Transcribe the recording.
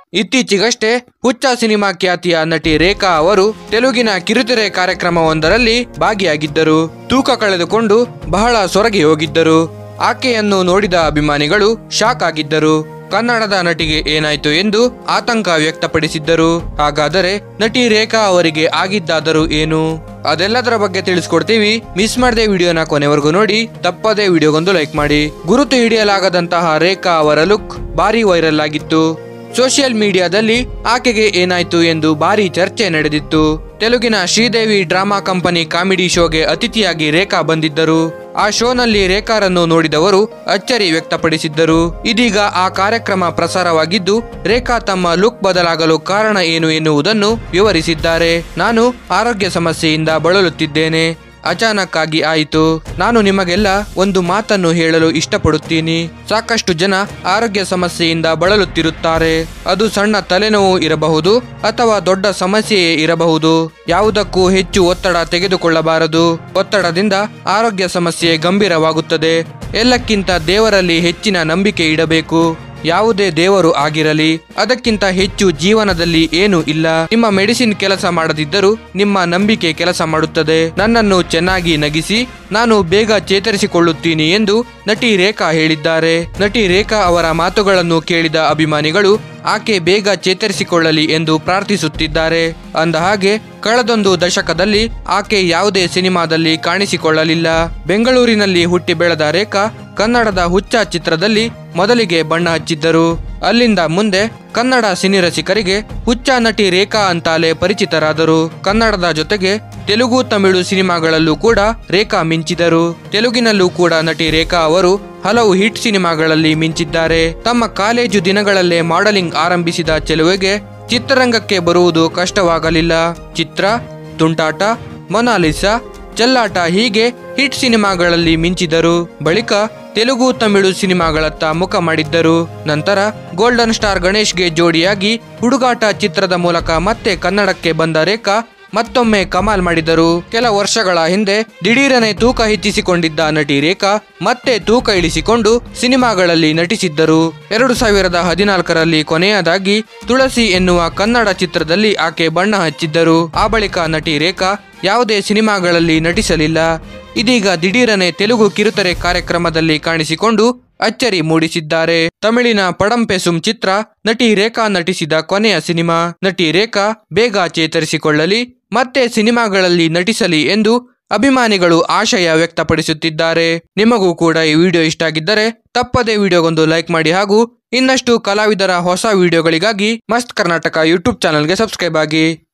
ಇತ್ತೀಚೆಗಷ್ಟೇ ಹುಚ್ಚ ಸಿನಿಮಾ ಖ್ಯಾತಿಯ ನಟಿ ರೇಖಾ ಅವರು ತೆಲುಗಿನ ಕಿರುತೆರೆ ಕಾರ್ಯಕ್ರಮವೊಂದರಲ್ಲಿ ಭಾಗಿಯಾಗಿದ್ದರು ತೂಕ ಕಳೆದುಕೊಂಡು ಬಹಳ ಸೊರಗಿ ಹೋಗಿದ್ದರು ಆಕೆಯನ್ನು ನೋಡಿದ ಅಭಿಮಾನಿಗಳು ಶಾಕ್ ಆಗಿದ್ದರು ಕನ್ನಡದ ನಟಿಗೆ ಏನಾಯ್ತು ಎಂದು ಆತಂಕ ವ್ಯಕ್ತಪಡಿಸಿದ್ದರು ಹಾಗಾದರೆ ನಟಿ ರೇಖಾ ಅವರಿಗೆ ಆಗಿದ್ದಾದರೂ ಏನು ಅದೆಲ್ಲದರ ಬಗ್ಗೆ ತಿಳಿಸ್ಕೊಡ್ತೀವಿ ಮಿಸ್ ಮಾಡದೆ ವಿಡಿಯೋನ ಕೊನೆವರೆಗೂ ನೋಡಿ ತಪ್ಪದೇ ವಿಡಿಯೋಗೊಂದು ಲೈಕ್ ಮಾಡಿ ಗುರುತು ಹಿಡಿಯಲಾಗದಂತಹ ರೇಖಾ ಅವರ ಲುಕ್ ಭಾರಿ ವೈರಲ್ ಆಗಿತ್ತು ಸೋಷಿಯಲ್ ಮೀಡಿಯಾದಲ್ಲಿ ಆಕೆಗೆ ಏನಾಯ್ತು ಎಂದು ಭಾರಿ ಚರ್ಚೆ ನಡೆದಿತ್ತು ತೆಲುಗಿನ ಶ್ರೀದೇವಿ ಡ್ರಾಮಾ ಕಂಪನಿ ಕಾಮಿಡಿ ಶೋಗೆ ಅತಿಥಿಯಾಗಿ ರೇಖಾ ಬಂದಿದ್ದರು ಆ ಶೋನಲ್ಲಿ ರೇಖಾರನ್ನು ನೋಡಿದವರು ಅಚ್ಚರಿ ವ್ಯಕ್ತಪಡಿಸಿದ್ದರು ಇದೀಗ ಆ ಕಾರ್ಯಕ್ರಮ ಪ್ರಸಾರವಾಗಿದ್ದು ರೇಖಾ ತಮ್ಮ ಲುಕ್ ಬದಲಾಗಲು ಕಾರಣ ಏನು ಎನ್ನುವುದನ್ನು ವಿವರಿಸಿದ್ದಾರೆ ನಾನು ಆರೋಗ್ಯ ಸಮಸ್ಯೆಯಿಂದ ಬಳಲುತ್ತಿದ್ದೇನೆ ಅಚಾನಕ್ ಆಗಿ ಆಯಿತು ನಾನು ನಿಮಗೆಲ್ಲ ಒಂದು ಮಾತನ್ನು ಹೇಳಲು ಇಷ್ಟಪಡುತ್ತೀನಿ ಸಾಕಷ್ಟು ಜನ ಆರೋಗ್ಯ ಸಮಸ್ಯೆಯಿಂದ ಬಳಲುತ್ತಿರುತ್ತಾರೆ ಅದು ಸಣ್ಣ ತಲೆನೋವು ಇರಬಹುದು ಅಥವಾ ದೊಡ್ಡ ಸಮಸ್ಯೆಯೇ ಇರಬಹುದು ಯಾವುದಕ್ಕೂ ಹೆಚ್ಚು ಒತ್ತಡ ತೆಗೆದುಕೊಳ್ಳಬಾರದು ಒತ್ತಡದಿಂದ ಆರೋಗ್ಯ ಸಮಸ್ಯೆ ಗಂಭೀರವಾಗುತ್ತದೆ ಎಲ್ಲಕ್ಕಿಂತ ದೇವರಲ್ಲಿ ಹೆಚ್ಚಿನ ನಂಬಿಕೆ ಇಡಬೇಕು ಯಾವುದೇ ದೇವರು ಆಗಿರಲಿ ಅದಕ್ಕಿಂತ ಹೆಚ್ಚು ಜೀವನದಲ್ಲಿ ಏನು ಇಲ್ಲ ನಿಮ್ಮ ಮೆಡಿಸಿನ್ ಕೆಲಸ ಮಾಡದಿದ್ದರೂ ನಿಮ್ಮ ನಂಬಿಕೆ ಕೆಲಸ ಮಾಡುತ್ತದೆ ನನ್ನನ್ನು ಚೆನ್ನಾಗಿ ನಗಿಸಿ ನಾನು ಬೇಗ ಚೇತರಿಸಿಕೊಳ್ಳುತ್ತೀನಿ ಎಂದು ನಟಿ ರೇಖಾ ಹೇಳಿದ್ದಾರೆ ನಟಿ ರೇಖಾ ಅವರ ಮಾತುಗಳನ್ನು ಕೇಳಿದ ಅಭಿಮಾನಿಗಳು ಆಕೆ ಬೇಗ ಚೇತರಿಸಿಕೊಳ್ಳಲಿ ಎಂದು ಪ್ರಾರ್ಥಿಸುತ್ತಿದ್ದಾರೆ ಅಂದ ಹಾಗೆ ಕಳೆದೊಂದು ದಶಕದಲ್ಲಿ ಆಕೆ ಯಾವುದೇ ಸಿನಿಮಾದಲ್ಲಿ ಕಾಣಿಸಿಕೊಳ್ಳಲಿಲ್ಲ ಬೆಂಗಳೂರಿನಲ್ಲಿ ಹುಟ್ಟಿ ಬೆಳೆದ ರೇಖಾ ಕನ್ನಡದ ಹುಚ್ಚ ಚಿತ್ರದಲ್ಲಿ ಮೊದಲಿಗೆ ಬಣ್ಣ ಹಚ್ಚಿದ್ದರು ಅಲ್ಲಿಂದ ಮುಂದೆ ಕನ್ನಡ ಸಿನಿರಸಿಕರಿಗೆ ಹುಚ್ಚ ನಟಿ ರೇಖಾ ಅಂತಾಲೆ ಪರಿಚಿತರಾದರು ಕನ್ನಡದ ಜೊತೆಗೆ ತೆಲುಗು ತಮಿಳು ಸಿನಿಮಾಗಳಲ್ಲೂ ಕೂಡ ರೇಖಾ ಮಿಂಚಿದರು ತೆಲುಗಿನಲ್ಲೂ ಕೂಡ ನಟಿ ರೇಖಾ ಅವರು ಹಲವು ಹಿಟ್ ಸಿನಿಮಾಗಳಲ್ಲಿ ಮಿಂಚಿದ್ದಾರೆ ತಮ್ಮ ಕಾಲೇಜು ದಿನಗಳಲ್ಲೇ ಮಾಡೆಲಿಂಗ್ ಆರಂಭಿಸಿದ ಚೆಲುವೆಗೆ ಚಿತ್ರರಂಗಕ್ಕೆ ಬರುವುದು ಕಷ್ಟವಾಗಲಿಲ್ಲ ಚಿತ್ರ ತುಂಟಾಟ ಮೊನಾಲಿಸಾ ಚೆಲ್ಲಾಟ ಹೀಗೆ ಹಿಟ್ ಸಿನಿಮಾಗಳಲ್ಲಿ ಮಿಂಚಿದರು ಬಳಿಕ ತೆಲುಗು ತಮಿಳು ಸಿನಿಮಾಗಳತ್ತ ಮುಖ ಮಾಡಿದ್ದರು ನಂತರ ಗೋಲ್ಡನ್ ಸ್ಟಾರ್ ಗಣೇಶ್ಗೆ ಜೋಡಿಯಾಗಿ ಹುಡುಗಾಟ ಚಿತ್ರದ ಮೂಲಕ ಮತ್ತೆ ಕನ್ನಡಕ್ಕೆ ಬಂದ ರೇಖಾ ಮತ್ತೊಮ್ಮೆ ಕಮಾಲ್ ಮಾಡಿದರು ಕೆಲ ವರ್ಷಗಳ ಹಿಂದೆ ದಿಢೀರನೆ ತೂಕ ಹೆಚ್ಚಿಸಿಕೊಂಡಿದ್ದ ನಟಿ ರೇಖಾ ಮತ್ತೆ ತೂಕ ಇಳಿಸಿಕೊಂಡು ಸಿನಿಮಾಗಳಲ್ಲಿ ನಟಿಸಿದ್ದರು ಎರಡು ಸಾವಿರದ ಹದಿನಾಲ್ಕರಲ್ಲಿ ಕೊನೆಯದಾಗಿ ತುಳಸಿ ಎನ್ನುವ ಕನ್ನಡ ಚಿತ್ರದಲ್ಲಿ ಆಕೆ ಬಣ್ಣ ಹಚ್ಚಿದ್ದರು ಆ ಬಳಿಕ ನಟಿ ರೇಖಾ ಯಾವುದೇ ಸಿನಿಮಾಗಳಲ್ಲಿ ನಟಿಸಲಿಲ್ಲ ಇದೀಗ ದಿಢೀರನೆ ತೆಲುಗು ಕಿರುತೆರೆ ಕಾರ್ಯಕ್ರಮದಲ್ಲಿ ಕಾಣಿಸಿಕೊಂಡು ಅಚ್ಚರಿ ಮೂಡಿಸಿದ್ದಾರೆ ತಮಿಳಿನ ಪಡಂ ಪೆಸುಂ ಚಿತ್ರ ನಟಿ ರೇಖಾ ನಟಿಸಿದ ಕೊನೆಯ ಸಿನಿಮಾ ನಟಿ ರೇಖಾ ಬೇಗ ಚೇತರಿಸಿಕೊಳ್ಳಲಿ ಮತ್ತೆ ಸಿನಿಮಾಗಳಲ್ಲಿ ನಟಿಸಲಿ ಎಂದು ಅಭಿಮಾನಿಗಳು ಆಶಯ ವ್ಯಕ್ತಪಡಿಸುತ್ತಿದ್ದಾರೆ ನಿಮಗೂ ಕೂಡ ಈ ವಿಡಿಯೋ ಇಷ್ಟ ಆಗಿದ್ದರೆ ತಪ್ಪದೇ ವಿಡಿಯೋಗೊಂದು ಲೈಕ್ ಮಾಡಿ ಹಾಗೂ ಇನ್ನಷ್ಟು ಕಲಾವಿದರ ಹೊಸ ವಿಡಿಯೋಗಳಿಗಾಗಿ ಮಸ್ತ್ ಕರ್ನಾಟಕ ಯೂಟ್ಯೂಬ್ ಚಾನಲ್ಗೆ ಸಬ್ಸ್ಕ್ರೈಬ್ ಆಗಿ